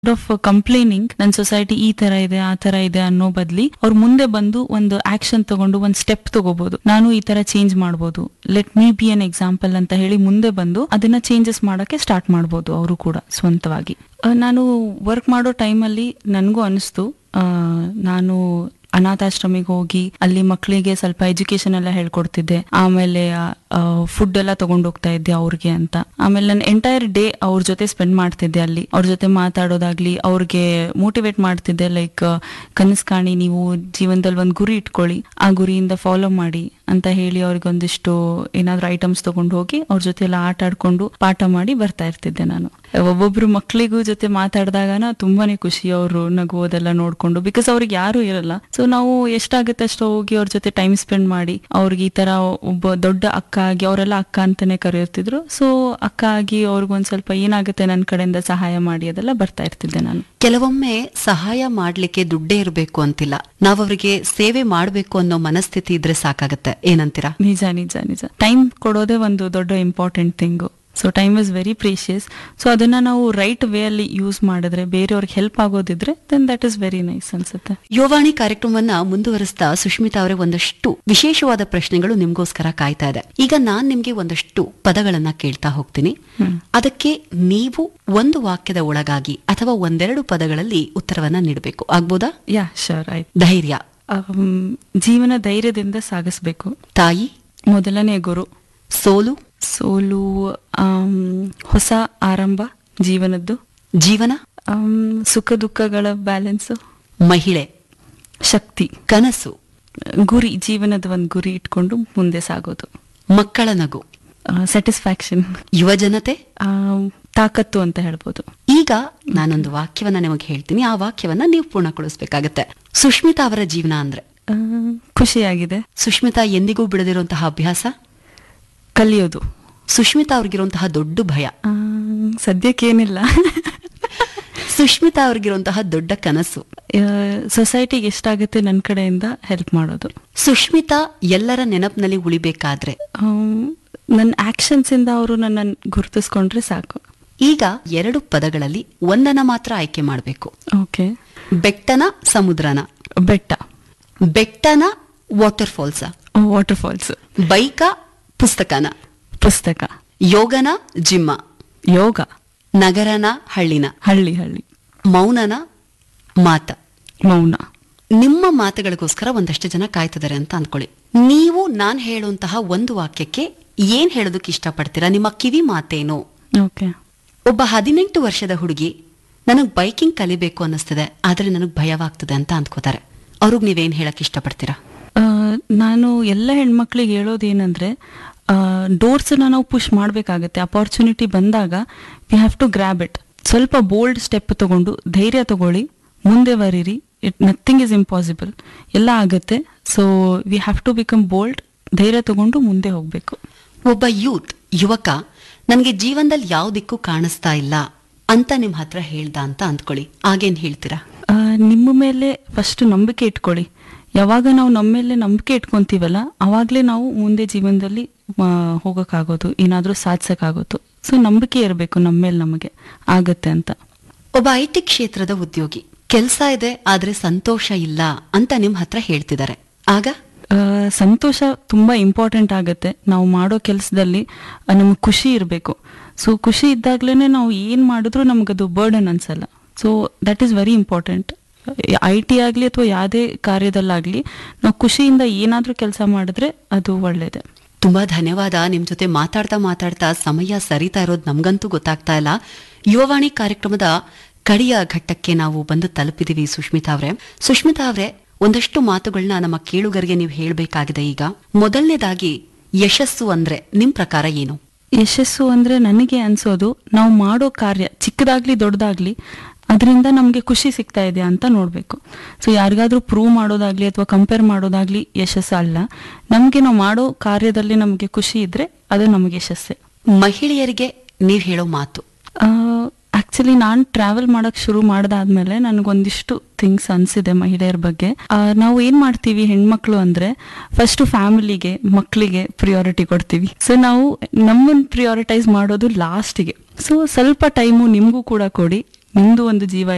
of complaining ನನ್ನ society ಈ ತರ ಇದೆ ಆ ತರ ಇದೆ ಅನ್ನೋ ಬದ್ಲಿ ಅವ್ರು ಮುಂದೆ ಬಂದು ಒಂದು ಆಕ್ಷನ್ ತಗೊಂಡು ಒಂದು ಸ್ಟೆಪ್ ತಗೋಬಹುದು ನಾನು ಈ ತರ ಚೇಂಜ್ ಮಾಡ್ಬೋದು let me be an example ಅಂತ ಹೇಳಿ ಮುಂದೆ ಬಂದು ಅದನ್ನ ಚೇಂಜಸ್ ಮಾಡಕ್ಕೆ ಸ್ಟಾರ್ಟ್ ಮಾಡ್ಬೋದು ಅವರು ಕೂಡ ಸ್ವಂತವಾಗಿ ಆ, ನಾನು ವರ್ಕ್ ಮಾಡೋ ಟೈಮಲ್ಲಿ ನನಗೂ ಅನಿಸ್ತು ಆ, ನಾನು ಅನಾಥಾಶ್ರಮಿಗೆ ಹೋಗಿ ಅಲ್ಲಿ ಮಕ್ಕಳಿಗೆ ಸ್ವಲ್ಪ ಎಜುಕೇಶನ್ ಎಲ್ಲ ಹೇಳ್ಕೊಡ್ತಿದ್ದೆ ಆಮೇಲೆ ಫುಡ್ ಎಲ್ಲ ತಗೊಂಡ್ ಹೋಗ್ತಾ ಇದ್ದೆ ಅವ್ರಿಗೆ ಅಂತ ಆಮೇಲೆ ನಾನು ಎಂಟೈರ್ ಡೇ ಅವ್ರ ಜೊತೆ ಸ್ಪೆಂಡ್ ಮಾಡ್ತಿದ್ದೆ ಅಲ್ಲಿ ಅವ್ರ ಜೊತೆ ಮಾತಾಡೋದಾಗ್ಲಿ ಅವ್ರಿಗೆ ಮೋಟಿವೇಟ್ ಮಾಡ್ತಿದ್ದೆ ಲೈಕ್ ಕನಸು ಕಾಣಿ ನೀವು ಜೀವನದಲ್ಲಿ ಒಂದು ಗುರಿ ಇಟ್ಕೊಳ್ಳಿ ಆ ಗುರಿಯಿಂದ ಫಾಲೋ ಮಾಡಿ ಅಂತ ಹೇಳಿ ಅವ್ರಿಗೆ ಒಂದಿಷ್ಟು ಏನಾದ್ರು ಐಟಮ್ಸ್ ತಗೊಂಡು ಹೋಗಿ ಅವ್ರ ಜೊತೆ ಎಲ್ಲ ಆಟ ಆಡ್ಕೊಂಡು ಪಾಠ ಮಾಡಿ ಬರ್ತಾ ಇರ್ತಿದ್ದೆ ನಾನು ಒಬ್ಬೊಬ್ರು ಮಕ್ಕಳಿಗೂ ಜೊತೆ ಮಾತಾಡಿದಾಗನ ತುಂಬಾನೇ ಖುಷಿ ಅವರು ನಗುವುದೆಲ್ಲ ನೋಡ್ಕೊಂಡು ಬಿಕಾಸ್ ಅವ್ರಿಗೆ ಯಾರು ಇರಲ್ಲ ಸೊ ನಾವು ಎಷ್ಟಾಗುತ್ತೆ ಅಷ್ಟು ಹೋಗಿ ಅವ್ರ ಜೊತೆ ಟೈಮ್ ಸ್ಪೆಂಡ್ ಮಾಡಿ ಅವ್ರಿಗೆ ಈ ತರ ಒಬ್ಬ ದೊಡ್ಡ ಅಕ್ಕ ಆಗಿ ಅವರೆಲ್ಲ ಅಕ್ಕ ಅಂತಾನೆ ಕರೆಯುತ್ತಿದ್ರು ಸೊ ಅಕ್ಕ ಆಗಿ ಅವ್ರಿಗೊಂದ್ ಸ್ವಲ್ಪ ಏನಾಗುತ್ತೆ ನನ್ನ ಕಡೆಯಿಂದ ಸಹಾಯ ಮಾಡಿ ಅದೆಲ್ಲ ಬರ್ತಾ ಇರ್ತಿದ್ದೆ ನಾನು ಕೆಲವೊಮ್ಮೆ ಸಹಾಯ ಮಾಡ್ಲಿಕ್ಕೆ ದುಡ್ಡೇ ಇರಬೇಕು ಅಂತಿಲ್ಲ ನಾವ್ ಅವರಿಗೆ ಸೇವೆ ಮಾಡ್ಬೇಕು ಅನ್ನೋ ಮನಸ್ಥಿತಿ ಇದ್ರೆ ಸಾಕಾಗತ್ತೆ ಏನಂತೀರಾ ನಿಜ ನಿಜ ನಿಜ ಟೈಮ್ ಕೊಡೋದೇ ಒಂದು ದೊಡ್ಡ important thing so time is very precious so ಅದನ್ನ ನಾವು ರೈಟ್ ವೇ ಅಲ್ಲಿ ಯೂಸ್ ಮಾಡಿದ್ರೆ ಬೇರೆಯವ್ರಿಗೆ ಹೆಲ್ಪ್ ಆಗೋದಿದ್ರೆ then that is very nice ಅನ್ಸುತ್ತೆ ಯುವವಾಣಿ ಕಾರ್ಯಕ್ರಮವನ್ನ ಮುಂದುವರಿಸ್ತಾ ಸುಷ್ಮಿತಾ ಅವರೇ ಒಂದಷ್ಟು ವಿಶೇಷವಾದ ಪ್ರಶ್ನೆಗಳು ನಿಮ್ಗೋಸ್ಕರ ಕಾಯ್ತಾ ಇದೆ ಈಗ ನಾನ್ ನಿಮ್ಗೆ ಒಂದಷ್ಟು ಪದಗಳನ್ನ ಕೇಳ್ತಾ ಹೋಗ್ತೀನಿ ಅದಕ್ಕೆ ನೀವು ಒಂದು ವಾಕ್ಯದ ಒಳಗಾಗಿ ಅಥವಾ ಒಂದೆರಡು ಪದಗಳಲ್ಲಿ ಉತ್ತರವನ್ನ ನೀಡಬೇಕು ಆಗ್ಬೋದಾ ಯಾ ಶೋರ್ ಆಯ್ತು ಧೈರ್ಯ ಆಮ್, ಜೀವನ ಧೈರ್ಯದಿಂದ ಸಾಗಿಸ್ಬೇಕು ತಾಯಿ ಮೊದಲನೇ ಗುರು ಸೋಲು ಸೋಲು ಆಮ್, ಹೊಸ ಆರಂಭ ಜೀವನದ್ದು ಜೀವನ ಆಮ್, ಸುಖ ದುಃಖಗಳ ಬ್ಯಾಲೆನ್ಸ್ ಮಹಿಳೆ ಶಕ್ತಿ ಕನಸು ಗುರಿ ಜೀವನದ ಒಂದು ಗುರಿ ಇಟ್ಕೊಂಡು ಮುಂದೆ ಸಾಗೋದು ಮಕ್ಕಳ ನಗು ಸ್ಯಾಟಿಸ್ಫ್ಯಾಕ್ಷನ್ ಯುವಜನತೆ ತಾಕತ್ತು ಅಂತ ಹೇಳ್ಬೋದು ಈಗ ನಾನೊಂದು ವಾಕ್ಯವನ್ನ ನಿಮಗೆ ಹೇಳ್ತೀನಿ ಆ ವಾಕ್ಯವನ್ನ ನೀವು ಪೂರ್ಣಗೊಳಿಸಬೇಕಾಗತ್ತೆ ಸುಷ್ಮಿತಾ ಅವರ ಜೀವನ ಅಂದ್ರೆ ಆ, ಖುಷಿಯಾಗಿದೆ ಸುಷ್ಮಿತಾ ಎಂದಿಗೂ ಬಿಡದಿರುವಂತಹ ಅಭ್ಯಾಸ ಕಲಿಯೋದು ಸುಷ್ಮಿತಾ ಅವ್ರಿಗಿರುವಂತಹ ದೊಡ್ಡ ಭಯ ಆ, ಸದ್ಯಕ್ಕೇನಿಲ್ಲ ಸುಷ್ಮಿತಾ ಅವ್ರಿಗಿರುವಂತಹ ದೊಡ್ಡ ಕನಸು ಸೊಸೈಟಿಗೆ ಎಷ್ಟಾಗುತ್ತೆ ನನ್ನ ಕಡೆಯಿಂದ ಹೆಲ್ಪ್ ಮಾಡೋದು ಸುಷ್ಮಿತಾ ಎಲ್ಲರ ನೆನಪಿನಲ್ಲಿ ಉಳಿಬೇಕಾದ್ರೆ ನನ್ನ ಆಕ್ಷನ್ಸ್ ಇಂದ ಅವರು ನನ್ನ ಗುರುತಿಸ್ಕೊಂಡ್ರೆ ಸಾಕು ಈಗ ಎರಡು ಪದಗಳಲ್ಲಿ ಒಂದನ್ನ ಮಾತ್ರ ಆಯ್ಕೆ ಮಾಡಬೇಕು ಓಕೆ ಬೆಟ್ಟನ ಸಮುದ್ರನ ಬೆಟ್ಟ ಬೆಟ್ಟನ ವಾಟರ್ ಫಾಲ್ಸ ವಾಟರ್ ಫಾಲ್ಸ್ ಬೈಕ ಪುಸ್ತಕನ ಪುಸ್ತಕ ಯೋಗನ ಜಿಮ್ಮ ಯೋಗ ನಗರನ ಹಳ್ಳಿನ ಹಳ್ಳಿ ಹಳ್ಳಿ ಮೌನನ ಮಾತ ಮೌನ ನಿಮ್ಮ ಮಾತುಗಳಿಗೋಸ್ಕರ ಒಂದಷ್ಟು ಜನ ಕಾಯ್ತಿದ್ದಾರೆ ಅಂತ ಅಂದ್ಕೊಳ್ಳಿ ನೀವು ನಾನ್ ಹೇಳುವಂತಹ ಒಂದು ವಾಕ್ಯಕ್ಕೆ ಏನ್ ಹೇಳೋದಕ್ಕೆ ಇಷ್ಟಪಡ್ತೀರಾ ನಿಮ್ಮ ಕಿವಿ ಮಾತೇನು ಓಕೆ ಒಬ್ಬ ಹದಿನೆಂಟು ವರ್ಷದ ಹುಡುಗಿ ನನಗ್ ಬೈಕಿಂಗ್ ಕಲಿಬೇಕು ಅನ್ನಿಸ್ತಿದೆ ಆದ್ರೆ ನನಗ್ ಭಯವಾಗ್ತದೆ ಅಂತ ಅಂದ್ಕೋತಾರೆ ಅವ್ರಿಗೆ ನೀವೇನ್ ಹೇಳಕ್ ಇಷ್ಟಪಡ್ತೀರಾ ನಾನು ಎಲ್ಲ ಹೆಣ್ಮಕ್ಳಿಗೆ ಹೇಳೋದೇನಂದ್ರೆ ಡೋರ್ಸ್ನ ನಾವು ಪುಷ್ ಮಾಡಬೇಕಾಗತ್ತೆ ಅಪಾರ್ಚುನಿಟಿ ಬಂದಾಗ we have to grab it ಸ್ವಲ್ಪ ಬೋಲ್ಡ್ ಸ್ಟೆಪ್ ತಗೊಂಡು ಧೈರ್ಯ ತಗೊಳ್ಳಿ ಮುಂದೆ ಬರೀರಿ ಇಟ್ ನಥಿಂಗ್ ಇಸ್ ಇಂಪಾಸಿಬಲ್ ಎಲ್ಲ ಆಗುತ್ತೆ so we have to become bold ಧೈರ್ಯ ತಗೊಂಡು ಮುಂದೆ ಹೋಗ್ಬೇಕು ಒಬ್ಬ ಯೂತ್ ಯುವಕ ನನಗೆ ಜೀವನದಲ್ಲಿ ಯಾವ ದಿಕ್ಕು ಕಾಣಿಸ್ತಾ ಇಲ್ಲ ಅಂತ ನಿಮ್ ಹತ್ರ ಹೇಳ್ದ ಅಂತ ಅಂದ್ಕೊಳ್ಳಿ ಆಗೇನ್ ಹೇಳ್ತೀರಾ ಆ, ನಿಮ್ಮ ಮೇಲೆ ಫಸ್ಟ್ ನಂಬಿಕೆ ಇಟ್ಕೊಳ್ಳಿ ಯಾವಾಗ ನಾವು ನಮ್ಮ ಮೇಲೆ ನಂಬಿಕೆ ಇಟ್ಕೊಂತೀವಲ್ಲ ಅವಾಗಲೇ ನಾವು ಮುಂದೆ ಜೀವನದಲ್ಲಿ ಆ, ಹೋಗಕ್ಕಾಗೋದು ಏನಾದರೂ ಸಾಧಿಸಕ್ಕಾಗೋದು ಸೊ ನಂಬಿಕೆ ಇರಬೇಕು ನಮ್ಮ ಮೇಲೆ ನಮಗೆ ಆಗತ್ತೆ ಅಂತ ಒಬ್ಬ ಐ ಟಿ ಕ್ಷೇತ್ರದ ಉದ್ಯೋಗಿ ಕೆಲ್ಸ ಇದೆ ಆದ್ರೆ ಸಂತೋಷ ಇಲ್ಲ ಅಂತ ನಿಮ್ ಹತ್ರ ಹೇಳ್ತಿದ್ದಾರೆ ಆಗ ಆ, ಸಂತೋಷ ತುಂಬಾ ಇಂಪಾರ್ಟೆಂಟ್ ಆಗುತ್ತೆ ನಾವು ಮಾಡೋ ಕೆಲಸದಲ್ಲಿ ನಮಗೆ ಖುಷಿ ಇರಬೇಕು ಸೊ ಖುಷಿ ಇದ್ದಾಗ್ಲೇ ನಾವು ಏನು ಮಾಡಿದ್ರೂ ನಮಗದು ಬರ್ಡನ್ ಅನ್ಸಲ್ಲ so that is very important I T ಆಗಲಿ ಅಥವಾ ಯಾವುದೇ ಕಾರ್ಯದಲ್ಲಾಗಲಿ ನಾವು ಖುಷಿಯಿಂದ ಏನಾದರೂ ಕೆಲಸ ಮಾಡಿದ್ರೆ ಅದು ಒಳ್ಳೇದೆ ತುಂಬಾ ಧನ್ಯವಾದ ನಿಮ್ ಜೊತೆ ಮಾತಾಡ್ತಾ ಮಾತಾಡ್ತಾ ಸಮಯ ಸರಿತಾ ಇರೋದು ನಮ್ಗಂತೂ ಗೊತ್ತಾಗ್ತಾ ಇಲ್ಲ ಯುವವಾಣಿ ಕಾರ್ಯಕ್ರಮದ ಕಡೆಯ ಘಟ್ಟಕ್ಕೆ ನಾವು ಬಂದು ತಲುಪಿದೀವಿ ಸುಷ್ಮಿತಾ ಅವರೇ ಸುಷ್ಮಿತಾ ಅವರೇ ಒಂದಷ್ಟು ಮಾತುಗಳನ್ನ ನಮ್ಮ ಕೇಳುಗರಿಗೆ ನೀವು ಹೇಳಬೇಕಾಗಿದೆ ಈಗ ಮೊದಲನೇದಾಗಿ ಯಶಸ್ಸು ಅಂದ್ರೆ ನಿಮ್ ಪ್ರಕಾರ ಏನು ಯಶಸ್ಸು ಅಂದ್ರೆ ನನಗೆ ಅನ್ಸೋದು ನಾವು ಮಾಡೋ ಕಾರ್ಯ ಚಿಕ್ಕದಾಗ್ಲಿ ದೊಡ್ಡದಾಗ್ಲಿ ಅದರಿಂದ ನಮಗೆ ಖುಷಿ ಸಿಗ್ತಾ ಇದೆ ಅಂತ ನೋಡಬೇಕು ಸೊ ಯಾರಿಗಾದ್ರೂ ಪ್ರೂವ್ ಮಾಡೋದಾಗ್ಲಿ ಅಥವಾ ಕಂಪೇರ್ ಮಾಡೋದಾಗ್ಲಿ ಯಶಸ್ಸು ಅಲ್ಲ ನಮಗೆ ನಾವು ಮಾಡೋ ಕಾರ್ಯದಲ್ಲಿ ನಮಗೆ ಖುಷಿ ಇದ್ರೆ ಅದು ನಮಗೆ ಯಶಸ್ಸೇ ಮಹಿಳೆಯರಿಗೆ ನೀವ್ ಹೇಳೋ ಮಾತು ಆಕ್ಚುಲಿ ನಾನು ಟ್ರಾವೆಲ್ ಮಾಡಕ್ ಶುರು ಮಾಡ್ದಾದ್ಮೇಲೆ ನನಗೊಂದಿಷ್ಟು ಥಿಂಗ್ಸ್ ಅನ್ಸಿದೆ ಮಹಿಳೆಯರ ಬಗ್ಗೆ ಆ, ನಾವು ಏನ್ ಮಾಡ್ತೀವಿ ಹೆಣ್ಮಕ್ಳು ಅಂದ್ರೆ ಫಸ್ಟ್ ಫ್ಯಾಮಿಲಿಗೆ ಮಕ್ಕಳಿಗೆ ಪ್ರಿಯಾರಿಟಿ ಕೊಡ್ತೀವಿ ಸೊ ನಾವು ನಮ್ಮನ್ನ ಪ್ರಿಯಾರಿಟೈಸ್ ಮಾಡೋದು ಲಾಸ್ಟಿಗೆ ಸೊ ಸ್ವಲ್ಪ ಟೈಮು ನಿಮ್ಗೂ ಕೂಡ ಕೊಡಿ ನಿಮ್ದು ಒಂದು ಜೀವ